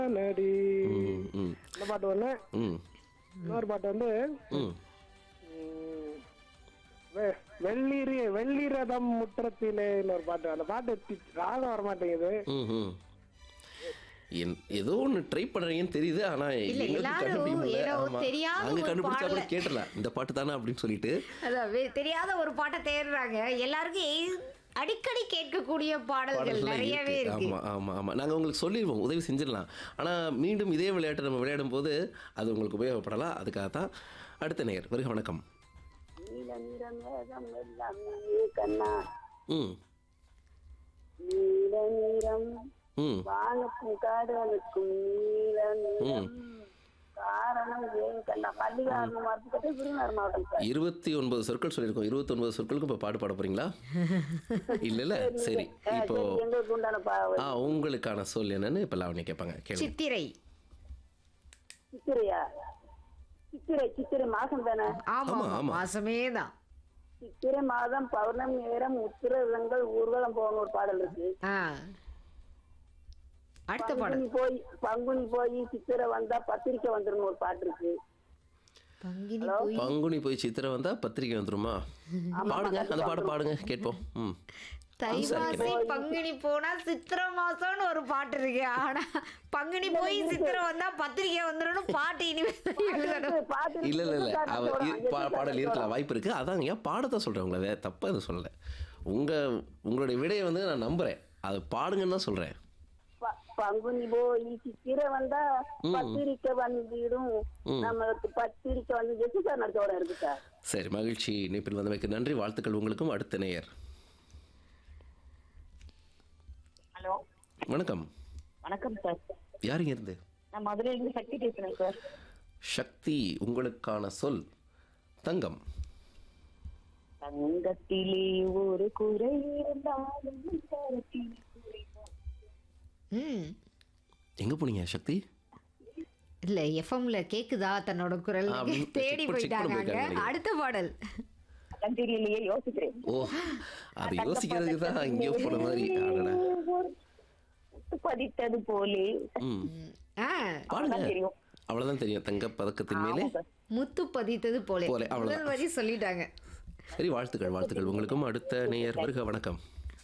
நடி ம் ம் இந்த பாட்டு ஒண்ணு ம் இன்னொரு பாட்டு வந்து ம் ம், வெ- வெள்ளீரி வெள்ளி ரதம் முற்றத்திலே இன்னொரு பாட்டு அந்த பாட்டு தி- ராகம் வர மாட்டேங்குது ம் ம் என் ஏதோ ஒன்று ட்ரை பண்ணுறீங்கன்னு தெரியுது ஆனால் இல்ல, எங்களுக்கு எல்லாரும் கண்டுபிடிக்க முடியல ஏதோ ஆமா. தெரியாத நாங்க ஒரு கண்டுபிடிச்சா கூட பாடல. கேட்டலாம் இந்த பாட்டு தானே அப்படின்னு சொல்லிட்டு அதான் வே- தெரியாத ஒரு பாட்டை தேடுறாங்க எல்லாருக்கும் எ- அடிக்கடி கேட்கக்கூடிய பாடல்கள் பாடல்கள் நிறையவே இருக்கு இருக்கு ஆமாம் ஆமாம் ஆமாம் நாங்கள் உங்களுக்கு சொல்லிடுவோம் உதவி செஞ்சிடலாம் ஆனால் மீண்டும் இதே விளையாட்டை நம்ம விளையாடும் போது அது உங்களுக்கு உபயோகப்படலாம் அதுக்காக தான் அடுத்த நேர் வருக வணக்கம் நீல நிறம் மேகம் எல்லாம் நீயே கண்ணா ம் நீல நிறம் ம் வானத்தும் காடுகளுக்கும் நீல நிறம் காரணம் ஏன் கண்ணா பள்ளிக்காரன் மறுத்துக்கிட்டு விருதுநகர் மாவட்டம் சார் இருபத்தி ஒன்பது சொற்கள் சொல்லியிருக்கோம் இருபத்தி ஒன்பது சொற்களுக்கு இப்போ பாட்டு பாட போறீங்களா இல்லை இல்லை சரி ஆ, இப்போ சரி, எங்களுக்கு உண்டான பா- ஆ உங்களுக்கான சொல் என்னன்னு இப்போ லாவணி கேட்பாங்க கேளுங்க சித்திரை சித்திரையா சித்திரை சித்திரை மாசம் தானே ஆமா ஆமா, ஆமா. மாசமே தான் சித்திரை மாதம் பௌர்ணமி நேரம் உத்திரங்கள் ஊர்வலம் போகணும் ஒரு பாடல் இருக்கு ஆ அடுத்த பாடல் பங்குனி போய் பங்குனி போய் சித்திரை வந்தா பத்திரிக்கை வந்துடும் ஒரு பாட்டு இருக்கு பங்கினி போய் பங்குனி போய் சித்திரை வந்தா பத்திரிக்கை வந்துருமா பாடுங்க அந்த பாட்டு பாடுங்க கேட்போம் ம் தை மாசி பங்குனி போனா சித்திரை மாசம்னு ஒரு பாட்டு இருக்கு ஆனா பங்குனி போய் சித்திரை வந்தா பத்திரிக்கை வந்துடும் பாட்டு இனிமே எழுதணும் பாட்டு இருக்கு. இல்ல இல்ல இல்ல எதுக்காக அவ சொல்றோம்? இ- பா- எதுக்காக பாடல் இருக்கலாம் சொல்றோம்? வாய்ப்பு இருக்கு அதான் ஏன் பாடத்தான் சொல்றேன் உங்களை வேற தப்பா எதுவும் சொல்லல உங்க உங்களுடைய விடையை வந்து நான் நம்புறேன் அது பாடுங்கன்னு தான் சொல்றேன் ப- பங்குனி போய் சித்திரை வந்தா பத்திரிக்கை வந்துடும் நம்மளுக்கு பத்திரிக்கை வந்து ஜெசிகா நடத்தோட இருக்கு சார் சரி மகிழ்ச்சி இணைப்பில் வந்தமைக்கு நன்றி வாழ்த்துக்கள் உங்களுக்கும் அடுத்த நேயர் ஹலோ வணக்கம் வணக்கம் சார் யாருங்க இருந்து நான் மதுரையில இருந்து சக்தி பேசுறேன் சார் சக்தி உங்களுக்கான சொல் தங்கம் தங்கத்திலே ஒரு குறை இருந்தாலும் தரத்திலே குறை ம் எங்க போனீங்க சக்தி இல்ல எஃப்எம்ல கேக்குதா தன்னோட குரல் ஆ, அப்படி தேடி check பண்ணி- check பண்ணி போயிட்டாங்க அங்க. போயிருக்காங்க அடுத்த பாடல் அதான் தெரியலையே யோசிக்கிறேன் ஓ அது யோசிக்கிறதுக்கு தான் இங்கேயோ போன மாதிரி அடடா முத்து பதித்தது போலே ம் ஆ பாடுங்க அவ்வளவுதான் தெரியும். அவ்வளவுதான் தெரியும் தங்க பதக்கத்தின் மேலே ஆமா சார். முத்து பதித்தது போல போலே, அவ்வளவுதான். முதல் வரி சொல்லிட்டாங்க சரி வாழ்த்துக்கள் வாழ்த்துக்கள் உங்களுக்கும் அடுத்த நேயர் வருக வணக்கம்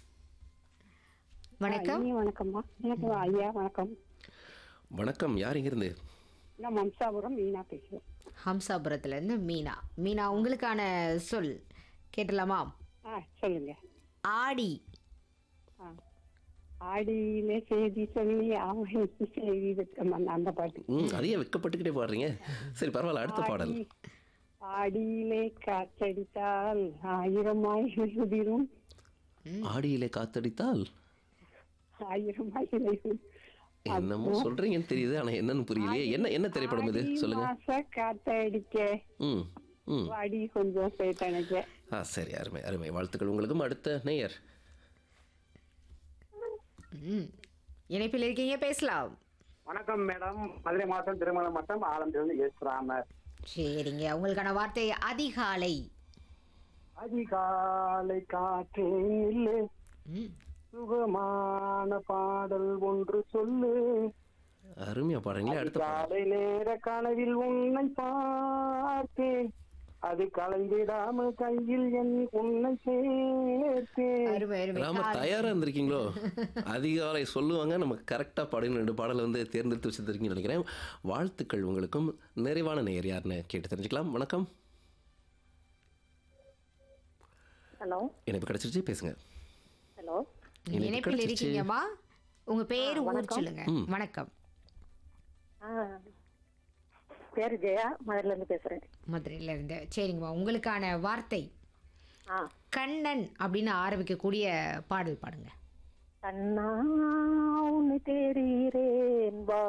வணக்கம் ஐயா, வணக்கம்மா வணக்கம் ஐயா வணக்கம் வணக்கம் யார் இங்கிருந்து நான் மம்சாபுரம் மீனா பேசுறேன் ஹம்சாபுரத்துல இருந்து மீனா மீனா உங்களுக்கான சொல் கேட்டலாமா ஆ சொல்லுங்க ஆடி ஆ ஆடியில செய்தி சொல்லி அவனுக்கு செய்தி வைக்கமா அந்த பாட்டு ம் அதையே வெக்கப்பட்டுக்கிட்டே பாடுறீங்க சரி பரவாயில்ல அடுத்த பாடல் ஆடி- ஆடியிலே காற்றடித்தால் ஆயிரமாய் உதிரும் ஆடியிலே காத்தடித்தால் ஆயிரமாய் உதிரும். என்னமோ சொல்றீங்கன்னு தெரியுது ஆனா என்னன்னு புரியலையே என்ன என்ன திரைப்படம் இது ஆடி சொல்லுங்க மாச காத்தடிக்க ம் ம் வாடி கொஞ்சம் சேத்தனைக்க ஆ சரி அருமை அருமை வாழ்த்துக்கள் உங்களுக்கும் அடுத்த நேயர் ம் இணைப்பில் இருக்கீங்க பேசலாம் வணக்கம் மேடம் மதுரை மாவட்டம் திருமலை மாவட்டம் ஆலம்பிலிருந்து எஸ் ராமர் சரிங்க உங்களுக்கான வார்த்தை அதிகாலை அதிகாலை காற்றே நில்லு ம் சுகமான பாடல் ஒன்று சொல்லு அருமையா பாடுறீங்களே அடுத்த பாடல் காலை நேர கனவில் உன்னை பார்த்தேன் அது கலைந்திடாம கையில் என் உன்னை சேர்த்தேன் அருமை அருமை ராம தயாரா இருந்திருக்கீங்களோ அதிகாலை சொல்லுவாங்க நம்ம கரெக்டா பாடின ரெண்டு பாடல் வந்து தேர்ந்தெடுத்து வச்சிருக்கீங்கன்னு நினைக்கிறேன் வாழ்த்துக்கள் உங்களுக்கும் நிறைவான நேயர் யாருன்னு கேட்டு தெரிஞ்சுக்கலாம் வணக்கம் ஹலோ இணைப்பு கிடைச்சிருச்சு பேசுங்க ஹலோ இணைப்பு இணைப்பில் கிடைச்சிருச்சு. இருக்கீங்கம்மா உங்க பேர் ஊர் சொல்லுங்க வணக்கம் பேரு ஜெயா மதுரையில இருந்து பேசுறேன் மதுரையில இருந்து சரிங்கம்மா உங்களுக்கான வார்த்தை ஆ கண்ணன் அப்படின்னு ஆரம்பிக்கக்கூடிய பாடல் பாடுங்க கண்ணா உன்னை தேடுகிறேன் வா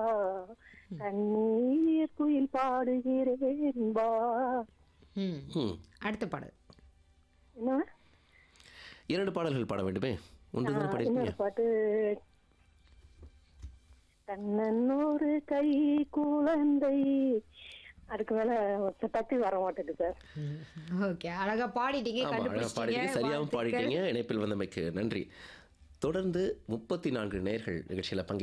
கண்ணீர் குயில் பாடுகிறேன் வா ம் ம் அடுத்த பாடல் என்ன இரண்டு பாடல்கள் பாட வேண்டுமே ஒன்று தான் இன்னொரு பாடிருக்கீங்க பாட்டு கண்ணன் ஒரு கை குழந்தை அதுக்கு மேல தப்பி வர மாட்டேங்குது சார் ஓகே அழகா பாடிட்டீங்க ஆமா அழகா பாடிட்டீங்க கண்டுபிடிச்சிட்டீங்க சரியாகவும் வாழ்த்துக்கள். பாடிட்டீங்க இணைப்பில் வந்தமைக்கு நன்றி தொடர்ந்து முப்பத்தி நான்கு நேர்கள் நிகழ்ச்சியில் பங்கேற்று